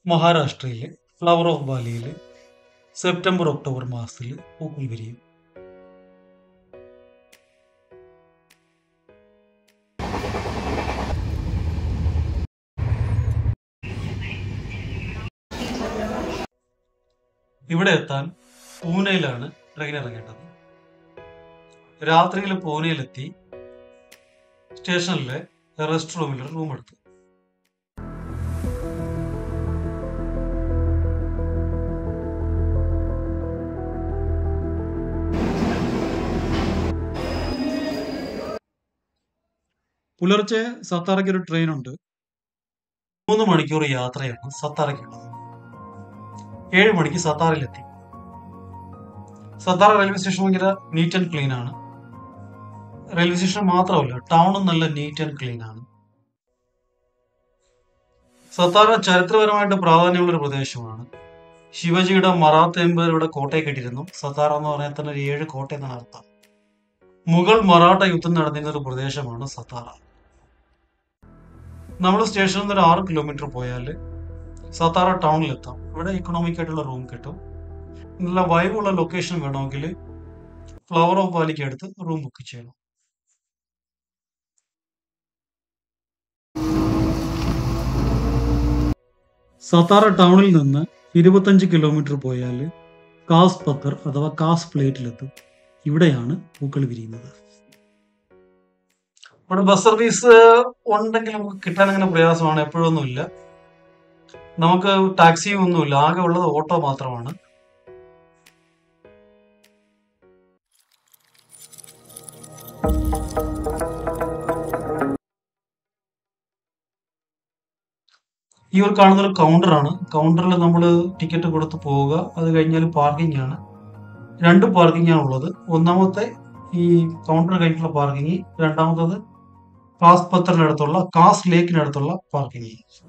മഹാരാഷ്ട്രയിലെ flower of ബാലിയിൽ September October മാസത്തിൽ പൂക്കൾ വിരിയും ഇവിടെ എത്താൻ പൂനെയിലാണ് ട്രെയിൻ ഇറങ്ങേണ്ടത് രാത്രിയിൽ പൂനെയിലെത്തി സ്റ്റേഷനിലെ റെസ്റ്റ് റൂമിൽ റൂം എടുത്തു പുലർച്ചെ സത്താറയ്ക്ക് ഒരു ട്രെയിൻ ഉണ്ട് മൂന്ന് മണിക്കൂർ യാത്രയാണ് സത്താറയ്ക്കുള്ളത് ഏഴ് മണിക്ക് സത്താറിലെത്തി സത്താറ റെയിൽവേ സ്റ്റേഷൻ ഭയങ്കര നീറ്റ് ആൻഡ് ക്ലീൻ ആണ് റെയിൽവേ സ്റ്റേഷൻ മാത്രമല്ല ടൗണും നല്ല നീറ്റ് ആൻഡ് ക്ലീൻ ആണ് സത്താറ ചരിത്രപരമായിട്ട് പ്രാധാന്യമുള്ള ഒരു പ്രദേശമാണ് ശിവജിയുടെ മറാത്ത എംപയർ ഇവിടെ കോട്ടയെ കെട്ടിയിരുന്നു സത്താറ എന്ന് പറഞ്ഞാൽ തന്നെ ഒരു ഏഴ് കോട്ട എന്നാണ് അർത്ഥം മുഗൾ മറാഠ യുദ്ധം നടന്നിരുന്ന ഒരു പ്രദേശമാണ് സത്താറ നമ്മൾ സ്റ്റേഷനിൽ നിന്ന് ഒരു ആറ് കിലോമീറ്റർ പോയാൽ സത്താറ ടൗണിലെത്താം ഇവിടെ ഇക്കണോമിക് ആയിട്ടുള്ള റൂം കിട്ടും നല്ല വൈബുള്ള ലൊക്കേഷൻ വേണമെങ്കിൽ ഫ്ലവർ ഓഫ് വാലിക്ക് അടുത്ത് റൂം ബുക്ക് ചെയ്യണം സത്താറ ടൗണിൽ നിന്ന് ഇരുപത്തഞ്ച് കിലോമീറ്റർ പോയാൽ കാസ് പത്തർ അഥവാ കാസ് പ്ലേറ്റിലെത്തും ഇവിടെയാണ് പൂക്കൾ വിരിയുന്നത് ഇവിടെ ബസ് സർവീസ് ഉണ്ടെങ്കിൽ നമുക്ക് കിട്ടാൻ അങ്ങനെ പ്രയാസമാണ് എപ്പോഴൊന്നുമില്ല നമുക്ക് ടാക്സിയും ഒന്നുമില്ല ആകെ ഉള്ളത് ഓട്ടോ മാത്രമാണ് ഈ ഒരു കാണുന്ന ഒരു കൗണ്ടറാണ് കൗണ്ടറിൽ നമ്മൾ ടിക്കറ്റ് കൊടുത്ത് പോവുക അത് കഴിഞ്ഞാൽ പാർക്കിംഗ് ആണ് രണ്ട് പാർക്കിംഗ് ആണ് ഉള്ളത് ഒന്നാമത്തെ ഈ കൗണ്ടർ കഴിഞ്ഞിട്ടുള്ള പാർക്കിംഗ് രണ്ടാമത്തത് കാസ് പത്തറിനടുത്തുള്ള കാസ് ലേക്കിനടുത്തുള്ള പാർക്കിംഗ്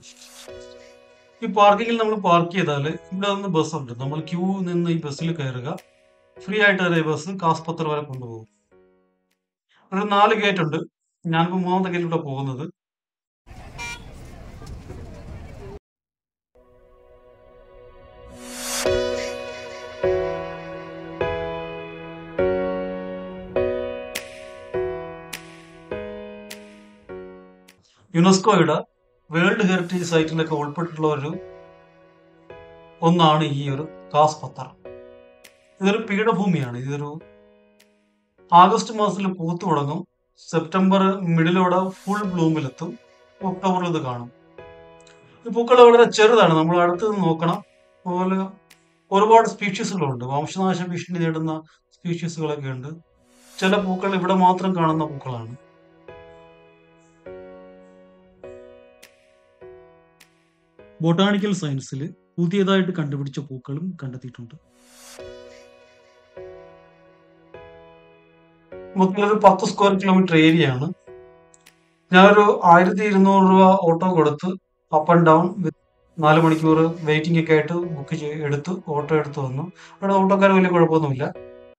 ഈ പാർക്കിങ്ങിൽ നമ്മൾ പാർക്ക് ചെയ്താൽ ഇവിടെ നിന്ന് ബസ് ഉണ്ട് നമ്മൾ ക്യൂ നിന്ന് ഈ ബസ്സിൽ കയറുക ഫ്രീ ആയിട്ട് അതേ ബസ് കാസ് പത്തർ വരെ കൊണ്ടുപോകും ഒരു നാല് ഗേറ്റ് ഉണ്ട് ഞാനിപ്പോൾ മൂന്നാമത്തെ ഗേറ്റിലൂടെ പോകുന്നത് യുനെസ്കോയുടെ വേൾഡ് ഹെറിറ്റേജ് സൈറ്റിലൊക്കെ ഉൾപ്പെട്ടിട്ടുള്ള ഒരു ഒന്നാണ് ഈ ഒരു കാസ് പത്തർ ഇതൊരു പീഠഭൂമിയാണ് ഇതൊരു ആഗസ്റ്റ് മാസത്തിൽ പൂത്തു തുടങ്ങും സെപ്റ്റംബർ മിഡിലോടെ ഫുൾ ബ്ലൂമിലെത്തും ഒക്ടോബറിൽ ഇത് കാണും ഈ പൂക്കൾ വളരെ ചെറുതാണ് നമ്മൾ അടുത്ത് നിന്ന് നോക്കണം അതുപോലെ ഒരുപാട് സ്പീഷീസുകളുണ്ട് വംശനാശ ഭീഷണി നേടുന്ന സ്പീഷീസുകളൊക്കെ ഉണ്ട് ചില പൂക്കൾ ഇവിടെ മാത്രം കാണുന്ന പൂക്കളാണ് ബൊട്ടാണിക്കൽ സയൻസിൽ പുതിയതായിട്ട് കണ്ടുപിടിച്ച പൂക്കളും കണ്ടെത്തിയിട്ടുണ്ട് മൊത്തത്തിലൊരു പത്ത് സ്ക്വയർ കിലോമീറ്റർ ഏരിയ ആണ് ഞാനൊരു ആയിരത്തി ഇരുന്നൂറ് രൂപ ഓട്ടോ കൊടുത്ത് അപ്പ് ആൻഡ് ഡൗൺ നാല് മണിക്കൂർ വെയിറ്റിംഗ് ഒക്കെ ആയിട്ട് ബുക്ക് ചെയ്ത് എടുത്തു ഓട്ടോ എടുത്ത് വന്നു അവിടെ ഓട്ടോക്കാർ വലിയ കുഴപ്പമൊന്നുമില്ല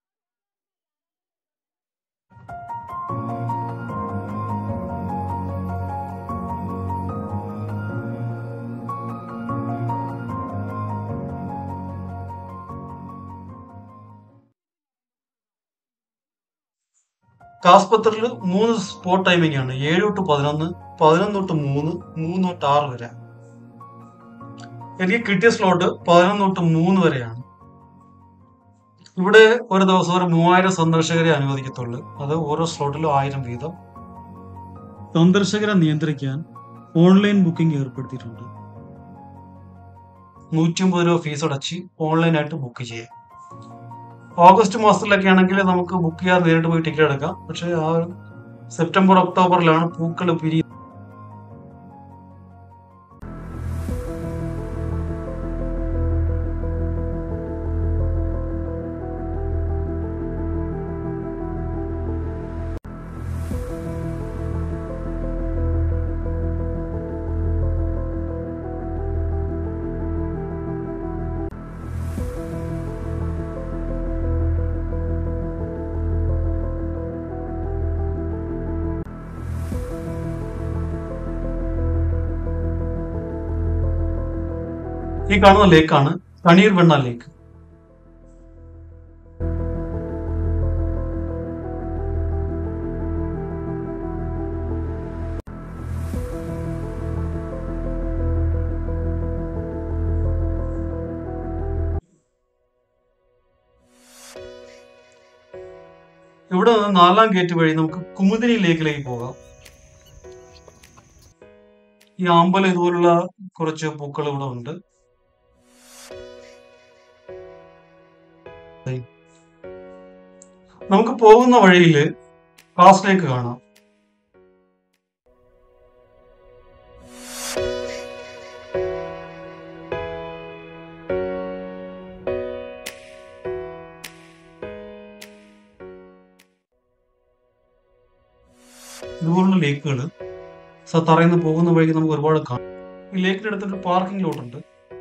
കാസ്പത്രിയിൽ മൂന്ന് സ്പോട്ട് ടൈമിംഗ് ആണ് ഏഴ് തൊട്ട് പതിനൊന്ന് പതിനൊന്ന് തൊട്ട് മൂന്ന് മൂന്ന് തൊട്ട് ആറ് വരെ എനിക്ക് കിട്ടിയ സ്ലോട്ട് പതിനൊന്ന് തൊട്ട് മൂന്ന് വരെയാണ് ഇവിടെ ഒരു ദിവസം ഒരു മൂവായിരം സന്ദർശകരെ അനുവദിക്കത്തുള്ളൂ അത് ഓരോ സ്ലോട്ടിലും ആയിരം വീതം സന്ദർശകരെ നിയന്ത്രിക്കാൻ ഓൺലൈൻ ബുക്കിംഗ് ഏർപ്പെടുത്തിയിട്ടുണ്ട് നൂറ്റി അമ്പത് രൂപ ഫീസ് അടച്ച് ഓൺലൈനായിട്ട് ബുക്ക് ചെയ്യാം ഓഗസ്റ്റ് മാസത്തിലൊക്കെ ആണെങ്കിൽ നമുക്ക് ബുക്ക് ചെയ്യാതെ നേരിട്ട് പോയി ടിക്കറ്റ് എടുക്കാം പക്ഷെ ആ ഒരു സെപ്റ്റംബർ ഒക്ടോബറിലാണ് പൂക്കൾ പിരി ഈ കാണുന്ന ലേക്കാണ് കണീർ വെണ്ണ ലേക്ക് ഇവിടെ നിന്ന് നാലാം ഗേറ്റ് വഴി നമുക്ക് കുമുദിനി ലേക്കിലേക്ക് പോകാം ഈ അമ്പലം ഇതുപോലുള്ള കുറച്ച് പൂക്കൾ ഇവിടെ ഉണ്ട് നമുക്ക് പോകുന്ന വഴിയിൽ ക്ലാസ്സിലേക്ക് കാണാം ഇതുപോലുള്ള ലേക്കുകൾ സത്താറയിൽ നിന്ന് പോകുന്ന വഴിക്ക് നമുക്ക് ഒരുപാട് കാണാം ഈ ലേക്കിന്റെ അടുത്തൊരു പാർക്കിംഗ് ലോട്ടുണ്ട്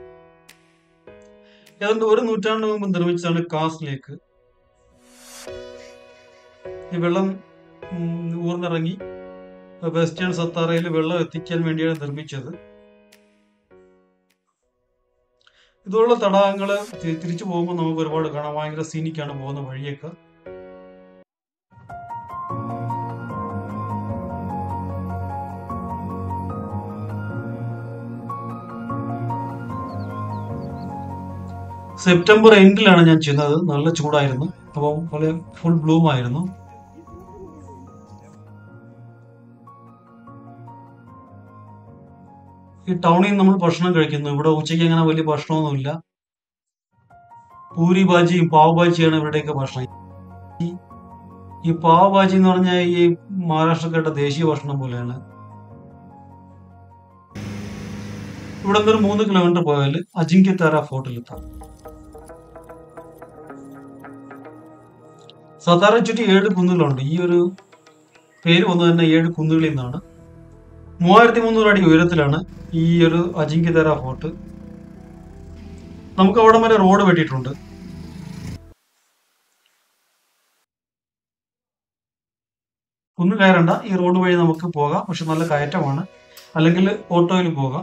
ഏതാണ്ട് ഒരു നൂറ്റാണ്ട് മുമ്പ് നിർമ്മിച്ചതാണ് കാസ് ലേക്ക് ഈ വെള്ളം ഉം, ഊർന്നിറങ്ങി വെസ്റ്റേൺ സത്താറയിൽ വെള്ളം എത്തിക്കാൻ വേണ്ടിയാണ് നിർമ്മിച്ചത് ഇതുപോലുള്ള തടാകങ്ങള് തി- തിരിച്ചു പോകുമ്പോൾ നമുക്ക് ഒരുപാട് കാണാം ഭയങ്കര സീനിക്കാണ് പോകുന്ന വഴിയൊക്കെ സെപ്റ്റംബർ എൻഡിലാണ് ഞാൻ ചെയ്യുന്നത് നല്ല ചൂടായിരുന്നു അപ്പം വളരെ ഫുൾ ബ്ലൂം ആയിരുന്നു ഈ ടൗണിൽ നമ്മൾ ഭക്ഷണം കഴിക്കുന്നു ഇവിടെ ഉച്ചയ്ക്ക് അങ്ങനെ വലിയ ഭക്ഷണമൊന്നുമില്ല പൂരി ബാജിയും പാവ് ബാജിയാണ് ഇവിടെയൊക്കെ ഭക്ഷണം ഈ ഈ പാവ് ബാജി എന്ന് പറഞ്ഞാൽ ഈ മഹാരാഷ്ട്രക്കാരുടെ ദേശീയ ഭക്ഷണം പോലെയാണ് ഇവിടെ നിന്ന് ഒരു മൂന്ന് കിലോമീറ്റർ പോയാൽ അജിങ്ക്യത്താര ഫോർട്ടിലെത്താം സത്താറെ ചുറ്റി ഏഴ് കുന്നുകളുണ്ട് ഈ ഒരു പേര് വന്നത് തന്നെ ഏഴ് കുന്നുകളിൽ നിന്നാണ് മൂവായിരത്തി മുന്നൂറ് അടി ഉയരത്തിലാണ് ഈ ഒരു അജിങ്ക്യതര ഫോർട്ട് നമുക്ക് അവിടെ വരെ റോഡ് വെട്ടിയിട്ടുണ്ട് കുന്ന് കയറണ്ട ഈ റോഡ് വഴി നമുക്ക് പോകാം പക്ഷെ നല്ല കയറ്റമാണ് അല്ലെങ്കിൽ ഓട്ടോയിൽ പോകാം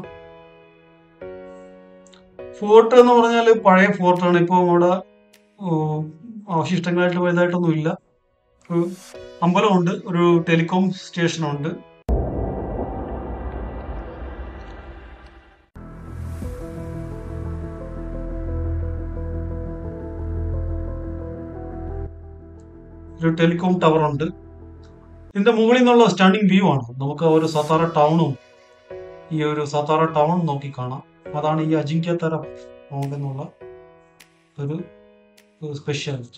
ഫോർട്ട് എന്ന് പറഞ്ഞാൽ പഴയ ഫോർട്ടാണ് ഇപ്പോൾ അവിടെ ഉം, അവശിഷ്ടങ്ങളായിട്ട് വലുതായിട്ടൊന്നും ഇല്ല ഒരു അമ്പലമുണ്ട് ഒരു ടെലികോം സ്റ്റേഷനുണ്ട് ഒരു ടെലികോം ടവർ ഉണ്ട് ഇതിന്റെ മുകളിൽ നിന്നുള്ള സ്റ്റാൻഡിങ് വ്യൂ ആണ് നമുക്ക് ആ ഒരു സത്താറ ടൗണും ഈ ഒരു സത്താറ ടൗൺ നോക്കി കാണാം അതാണ് ഈ അജിങ്ക്യത്തര മൗണ്ട് എന്നുള്ള ഒരു സ്പെഷ്യാലിറ്റി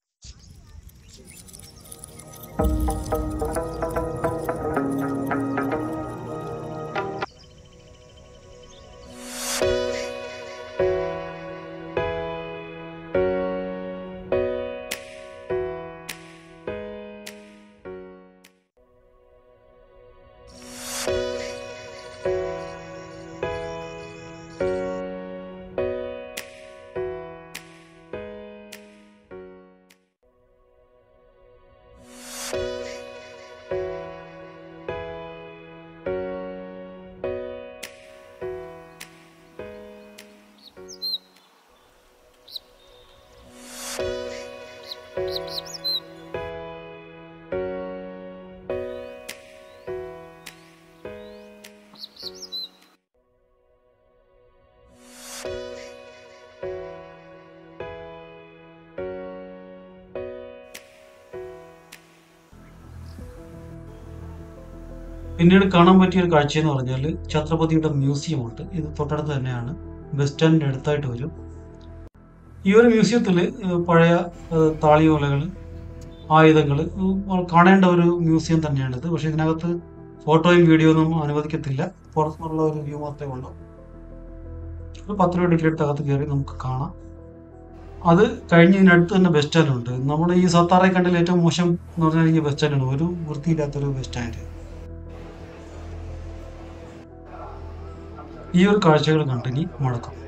പിന്നീട് കാണാൻ പറ്റിയ ഒരു കാഴ്ച എന്ന് പറഞ്ഞാൽ ഛത്രപതിയുടെ മ്യൂസിയം ഉണ്ട് ഇത് തൊട്ടടുത്ത് തന്നെയാണ് ബസ് സ്റ്റാൻഡിന്റെ അടുത്തായിട്ട് വരും ഈ ഒരു മ്യൂസിയത്തിൽ പഴയ ഏഹ്, താളിയോലകൾ ആയുധങ്ങൾ കാണേണ്ട ഒരു മ്യൂസിയം തന്നെയാണിത് പക്ഷെ ഇതിനകത്ത് ഫോട്ടോയും വീഡിയോ ഒന്നും അനുവദിക്കത്തില്ല പുറത്തുനിന്നുള്ള ഒരു വ്യൂ മാത്രമേ ഉള്ളൂ ഒരു പത്ത് രൂപ ടിക്കറ്റ് എടുത്ത് അകത്ത് കയറി നമുക്ക് കാണാം അത് കഴിഞ്ഞ് ഇതിനടുത്ത് തന്നെ ബസ് സ്റ്റാൻഡ് ഉണ്ട് നമ്മുടെ ഈ സത്താറെ കണ്ടിൽ ഏറ്റവും മോശം എന്ന് പറഞ്ഞാൽ ഈ ബസ് സ്റ്റാൻഡാണ് ഒരു വൃത്തിയില്ലാത്തൊരു ബസ് സ്റ്റാൻഡ് ഈ ഒരു കാഴ്ചകൾ കണ്ടിനി മുടക്കും